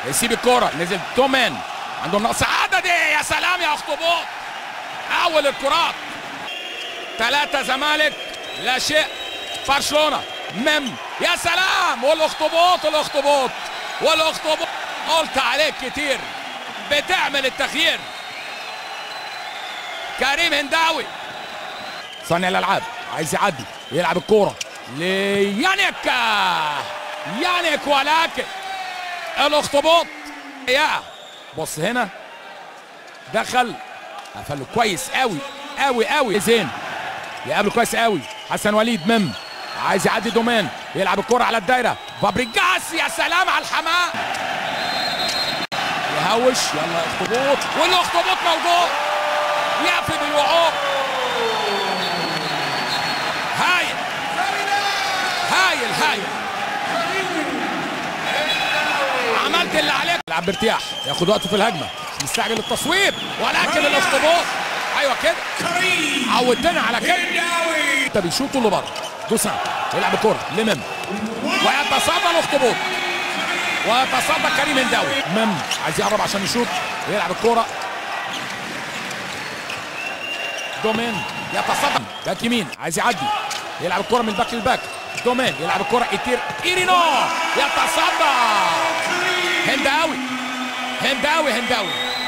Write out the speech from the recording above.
يسيب الكرة نزل تومان عندهم نقص عددي يا سلام يا اخطبوط اول الكرات ثلاثة زمالك لا شيء برشلونة مم يا سلام والاخطبوط الاخطبوط والاخطبوط قلت عليك كتير بتعمل التغيير كريم هنداوي صانع الالعاب عايز يعدي يلعب الكوره ليانيك يانيك ولكن الاخطبوط يا بص هنا دخل قفله كويس قوي قوي قوي زين يقابله كويس قوي حسن وليد مم عايز يعدي دومان يلعب الكرة على الدايرة فابريجاس يا سلام على الحمام يهوش يلا اخطبوط والاخطبوط موجود يقفل بالوعوب هايل هايل هايل عملت اللي عليك يلعب بارتياح ياخد وقته في الهجمه مش مستعجل التصويب ولكن الاخطبوط ايوه كده عودتنا على كده انت بيشوطوا اللي بره دوسان يلعب الكوره لمم ويتصدى الاخطبوط ويتصدى كريم هنداوي مم عايز يقرب عشان يشوط يلعب الكوره دومين يتصدى باك يمين عايز يعدي يلعب الكوره من الباك للباك دومين يلعب الكوره ايتير ايرينو يتصدى هنداوي هنداوي هنداوي